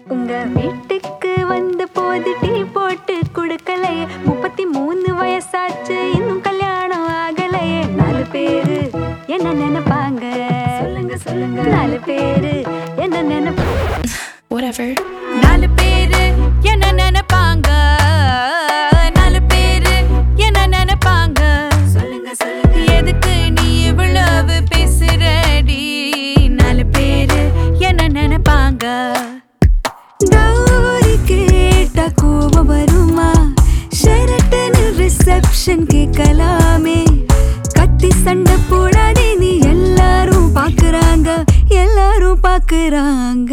உங்க வீட்டுக்கு வந்த போது டீ போட்டு குடுக்கலையே முப்பத்தி மூணு வயசாச்சு இன்னும் கல்யாணம் ஆகலையே நாலு பேரு என்ன நினைப்பாங்க சொல்லுங்க சொல்லுங்க நாலு பேரு என்ன நினைப்பாங்க Whatever. நாலு பேரு என்ன நினைப்பாங்க நாலு பேரு என்ன நினைப்பாங்க சொல்லுங்க சொல்லுங்க எதுக்கு நீ இவ்வளவு பேசுறடி நாலு பேரு என்ன நினைப்பாங்க டோரி கேட்டா கோபம் வருமா ஷெரட்டன் ரிசப்ஷன் கேட்கலாமே கத்தி சண்டை போடாதே நீ எல்லாரும் பாக்குறாங்க எல்லாரும் பாக்குறாங்க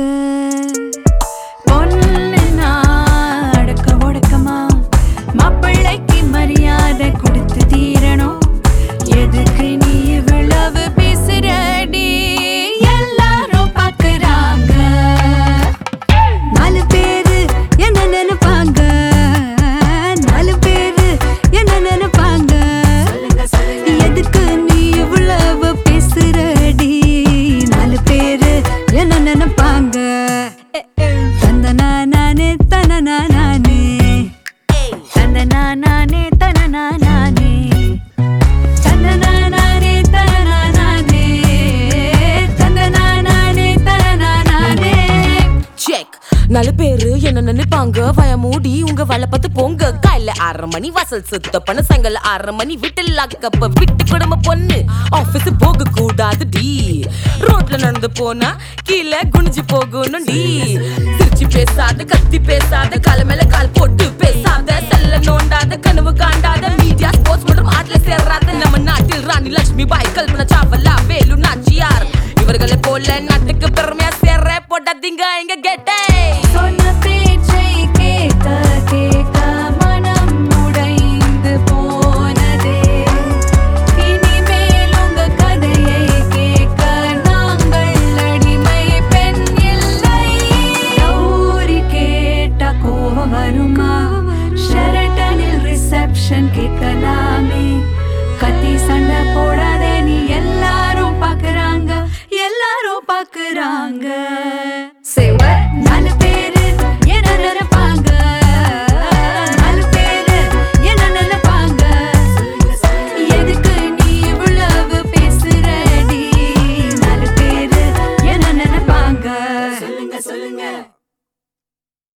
பொண்ணுன்னா அடக்க ஒடுக்கமா மாப்பிள்ளைக்கு மரியாதை கொடுத்து தீரணும் எதுக்கு நீ இவ்வளவு பேசுறடி எல்லாரும் பாக்குறாங்க நாலு பேரு என்ன நினைப்பாங்க நாலு பேரு என்ன நினைப்பாங்க எதுக்கு நீ இவ்வளவு பேசுறடி நாலு பேரு என்ன நினைப்பாங்க தந்தனா நானே தனனா நானே தந்தனா நானே தனனா நானே தந்தனா நானே தனனா நானே தந்தனா நானே தனனா நானே செக் நாலு பேரு என்ன நினைப்பாங்க வய மூடி உங்க வேலை பார்த்து போங்க காலைல ஆறரை மணி வாசல் சுத்த பண்ண சாயங்கால ஆறரை மணி வீட்டில் லாக்கப்ப விட்டு குடும்ப பொண்ணு ஆபீஸ் போக கூடாது டி ரோட்ல நடந்து போனா கீழே குனிஞ்சு போகணும் டி சிரிச்சு பேசாத கத்தி பேசாத கால மேல கால் போட்டு பேசாத செல்ல நோண்டாத கனவு காண்டாத மீடியா ஸ்போர்ட்ஸ் மற்றும் ஆட்ல சேர்றாத நம்ம நாட்டில் ராணி லட்சுமி பாய் கல்பனா சாவலா வேலு நாச்சியார் இவர்களை போல நாட்டுக்கு பெருமையா சேர போட்டாதீங்க இங்க கெட்ட